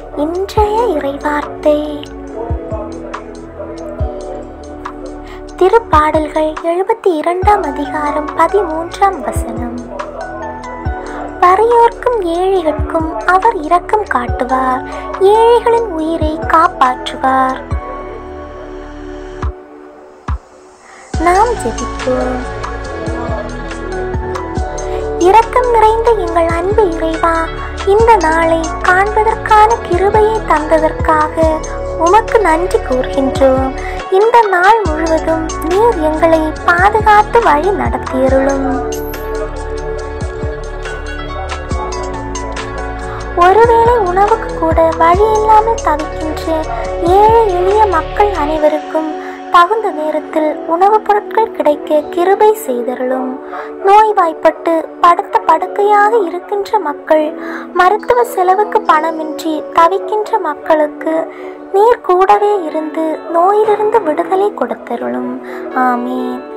இன்றைய இறைவார்த்தை திருப்பாடல்கள் எழுபத்தி இரண்டாம் அதிகாரம் பதிமூன்றாம் வசனம் வறியோர்க்கும் ஏழைகளுக்கும் அவர் இரக்கம் காட்டுவார் ஏழைகளின் உயிரை காப்பாற்றுவார் நாம் ஜெபிப்போம் இரக்கம் நிறைந்த எங்கள் அன்பு இறைவா இந்த நாளை காண்பதற்கான கிருபையை தந்ததற்காக உமக்கு நன்றி கூறுகின்றோம் இந்த நாள் முழுவதும் நீர் எங்களை பாதுகாத்து வழி நடத்தியருளும் ஒருவேளை உணவுக்கு கூட வழி இல்லாமல் தவிக்கின்ற ஏழை எளிய மக்கள் அனைவருக்கும் தகுந்த நேரத்தில் உணவுப் பொருட்கள் கிடைக்க கிருபை செய்தருளும் நோய்வாய்ப்பட்டு படுத்த படுக்கையாக இருக்கின்ற மக்கள் மருத்துவ செலவுக்கு பணமின்றி தவிக்கின்ற மக்களுக்கு நீர் கூடவே இருந்து நோயிலிருந்து விடுதலை கொடுத்தருளும் ஆமீன்